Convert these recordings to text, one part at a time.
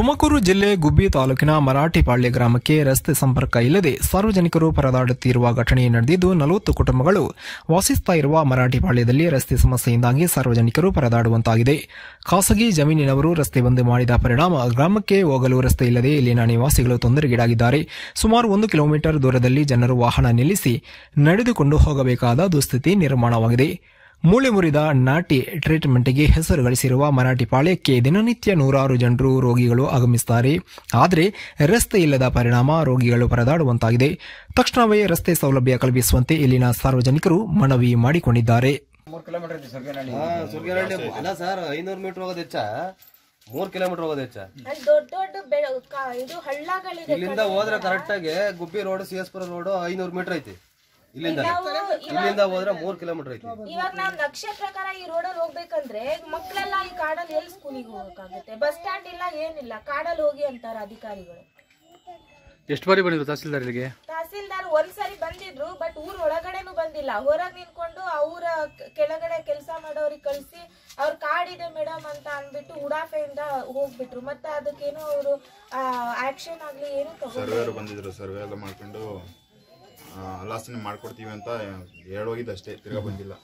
ತುಮಕೂರು ಜಿಲ್ಲೆ ಗುಬ್ಬಿ ತಾಲೂಕಿನ ಮರಾಠಿಪಾಳ್ಯ ಗ್ರಾಮಕ್ಕೆ ರಸ್ತೆ ಸಂಪರ್ಕ ಇಲ್ಲದೆ ಸಾರ್ವಜನಿಕರು ಪರದಾಡುತ್ತಿರುವ ಘಟನೆ ನಡೆದಿದ್ದು ನಲವತ್ತು ಕುಟುಂಬಗಳು ವಾಸಿಸ್ತಾ ಇರುವ ಮರಾಠಿಪಾಳ್ಯದಲ್ಲಿ ರಸ್ತೆ ಸಮಸ್ಯೆಯಿಂದಾಗಿ ಸಾರ್ವಜನಿಕರು ಪರದಾಡುವಂತಾಗಿದೆ ಖಾಸಗಿ ಜಮೀನಿನವರು ರಸ್ತೆ ಬಂದ್ ಮಾಡಿದ ಪರಿಣಾಮ ಗ್ರಾಮಕ್ಕೆ ಹೋಗಲು ರಸ್ತೆ ಇಲ್ಲದೆ ಇಲ್ಲಿನ ನಿವಾಸಿಗಳು ತೊಂದರೆಗೀಡಾಗಿದ್ದಾರೆ ಸುಮಾರು ಒಂದು ಕಿಲೋಮೀಟರ್ ದೂರದಲ್ಲಿ ಜನರು ವಾಹನ ನಿಲ್ಲಿಸಿ ನಡೆದುಕೊಂಡು ಹೋಗಬೇಕಾದ ದುಸ್ಥಿತಿ ನಿರ್ಮಾಣವಾಗಿದೆ ಮೂಳೆ ಮುರಿದ ನಾಟಿ ಟ್ರೀಟ್ಮೆಂಟ್ಗೆ ಹೆಸರು ಗಳಿಸಿರುವ ಮರಾಠಿ ಪಾಳ್ಯಕ್ಕೆ ದಿನನಿತ್ಯ ನೂರಾರು ಜನರು ರೋಗಿಗಳು ಆಗಮಿಸುತ್ತಾರೆ ಆದರೆ ರಸ್ತೆ ಇಲ್ಲದ ಪರಿಣಾಮ ರೋಗಿಗಳು ಪರದಾಡುವಂತಾಗಿದೆ ತಕ್ಷಣವೇ ರಸ್ತೆ ಸೌಲಭ್ಯ ಕಲ್ಪಿಸುವಂತೆ ಇಲ್ಲಿನ ಸಾರ್ವಜನಿಕರು ಮನವಿ ಮಾಡಿಕೊಂಡಿದ್ದಾರೆ ಮೂರ್ ಕಿಲೋಮೀಟರ್ ಐತಿ ಸರ್ಗೇನಹಳ್ಳಿ ಹಾ ಸುರ್ಗಿರಳ್ಳಿ ಅಲ್ಲ ಸರ್ ಐನೂರು ಮೀಟರ್ ಹೋಗೋದು ಹೆಚ್ಚ ಮೂರ್ ಕಿಲೋಮೀಟರ್ ಹೋಗೋದು ಹೆಚ್ಚ ಅಲ್ಲಿ ದೊಡ್ಡ ದೊಡ್ಡ ಬೆಳ ಕ- ಇದು ಹಳ್ಳಗಳಿದೆ ಇಲ್ಲಿಂದ ಹೋದ್ರೆ ಕರೆಕ್ಟ್ ಆಗಿ Gubbi road C S Pura road ಐನೂರು ಮೀಟರ್ ಐತಿ ಇಲ್ಲಿಂದ ಇಲ್ಲಿಂದ ಹೋದ್ರೆ ಮೂರ್ ಕಿಲೋಮೀಟರ್ ಐತಿ ಇವಾಗ ನಾವ್ ನಕ್ಷೆ ಪ್ರಕಾರ ಈ ರೋಡಲ್ಲಿ ಹೋಗ್ಬೇಕಂದ್ರೆ ಮಕ್ಳೆಲ್ಲ ಈ ಕಾಡಲ್ಲಿ ಎಲ್ಲಿ ಸ್ಕೂಲಿಗೆ ಹೋಗಕ್ಕಾಗುತ್ತೆ ಬಸ್ ಸ್ಟ್ಯಾಂಡ್ ಇಲ್ಲ ಏನಿಲ್ಲ ಕಾಡಲ್ಲಿ ಹೋಗಿ ಅಂತಾರ ಅಧಿಕಾರಿಗಳು ಎಷ್ಟು ಬಾರಿ ಬಂದಿದ್ರು ತಹಸೀಲ್ದಾರ್ ಇಲ್ಲಿಗೆ ತಹಸೀಲ್ದಾರ್ ಒಂದ್ಸರಿ ಬಂದಿದ್ರು ಬಟ್ ಊರ್ ಒಳಗಡೆನು ಬಂದಿಲ್ಲ ಹೊರಗ್ ನಿಂತ್ಕೊಂಡು ಅವ್ರ ಕ- ಕೆಳಗಡೆ ಕೆಲಸ ಮಾಡೋರಿಗೆ ಕಳ್ಸಿ ಅವ್ರ ಕಾಡಿದೆ ಮೇಡಮ್ ಅಂತ ಅಂದ್ಬಿಟ್ಟು ಉಡಾಫೆಯಿಂದ ಹೋಗ್ಬಿಟ್ರು ಮತ್ತೆ ಅದಕ್ಕೇನು ಅವರು ಆಕ್ಷನ್ ಆಗ್ಲಿ ಏನು ತಗೊಂಡು ಸರ್ವೇರು ಬಂದಿದ್ರು ಸರ್ವೆ ಎಲ್ಲ ಮಾಡ್ಕೊಂಡು ಅಲಾಸನೆ ಮಾಡ್ಕೊಡ್ತೀವಿ ಅಂತ ಹೇಳೋಗಿದ್ದು ಅಷ್ಟೇ ತಿರ್ಗಾ ಬಂದಿಲ್ಲ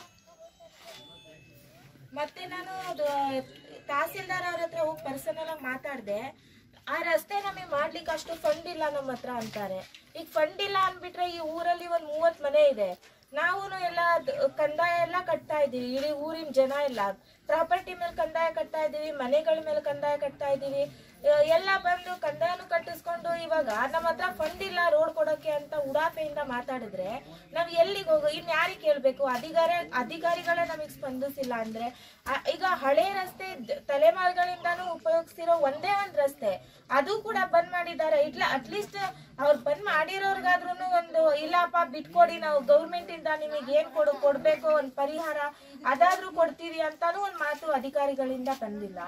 ಮತ್ತೆ ನಾನು ಅದು ತಹಸೀಲ್ದಾರ್ ಅವ್ರ ಹತ್ರ ಹೋಗಿ ಪರ್ಸನಲ್ ಆಗಿ ಮಾತಾಡ್ದೆ ಆ ರಸ್ತೆ ನಮಗೆ ಮಾಡ್ಲಿಕ್ಕೆ ಅಷ್ಟು ಫಂಡ್ ಇಲ್ಲ ನಮ್ಮ ಹತ್ರ ಅಂತಾರೆ ಈಗ ಫಂಡ್ ಇಲ್ಲ ಅಂದ್ಬಿಟ್ರೆ ಈ ಊರಲ್ಲಿ ಒಂದ್ ಮೂವತ್ ಮನೆ ಇದೆ ನಾವು ಎಲ್ಲ ದ- ಕಂದಾಯ ಎಲ್ಲ ಕಟ್ತಾ ಇದೀವಿ ಇಡೀ ಊರಿನ ಜನ ಎಲ್ಲ ಪ್ರಾಪರ್ಟಿ ಮೇಲೆ ಕಂದಾಯ ಕಟ್ತಾ ಇದೀವಿ ಮನೆಗಳ ಮೇಲೆ ಕಂದಾಯ ಕಟ್ತಾ ಇದೀವಿ ಆ, ಎಲ್ಲ ಬಂದು ಕಂದಾಯನು ಕಟ್ಟಿಸ್ಕೊಂಡು ಇವಾಗ ನಮ್ಮ ಹತ್ರ ಫಂಡ್ ಇಲ್ಲ ರೋಡ್ ಕೊಡೋಕೆ ಅಂತ ಉಡಾಫೆಯಿಂದ ಮಾತಾಡಿದ್ರೆ ನಾವ್ ಎಲ್ಲಿಗೆ ಹೋಗೋ ಇನ್ ಯಾರಿಗೆ ಕೇಳ್ಬೇಕು ಅಧಿಕಾರಿ ಅಧಿಕಾರಿಗಳೇ ನಮಗೆ ಸ್ಪಂದಿಸಿಲ್ಲ ಅಂದ್ರೆ ಆ- ಈಗ ಹಳೆ ರಸ್ತೆ ದ- ತಲೆಮಾರುಗಳಿಂದಾನು ಉಪಯೋಗಿಸ್ತಿರೋ ಒಂದೇ ಒಂದ್ ರಸ್ತೆ ಅದು ಕೂಡ ಬಂದ್ ಮಾಡಿದ್ದಾರೆ ಇಟ್ಲ ಅಟ್ಲೀಸ್ಟ್ ಅವ್ರು ಬಂದ್ ಮಾಡಿರೋರ್ಗಾದ್ರೂ ಒಂದು ಇಲ್ಲಪ್ಪ ಬಿಟ್ಕೊಡಿ ನಾವು ಗೌರ್ಮೆಂಟ್ ಇಂದ ನಿಮಗೆ ಏನ್ ಕೊಡು ಕೊಡ್ಬೇಕು ಒಂದ್ ಪರಿಹಾರ ಅದಾದ್ರೂ ಕೊಡ್ತೀವಿ ಅಂತಾನು ಒಂದ್ ಮಾತು ಅಧಿಕಾರಿಗಳಿಂದ ಬಂದಿಲ್ಲ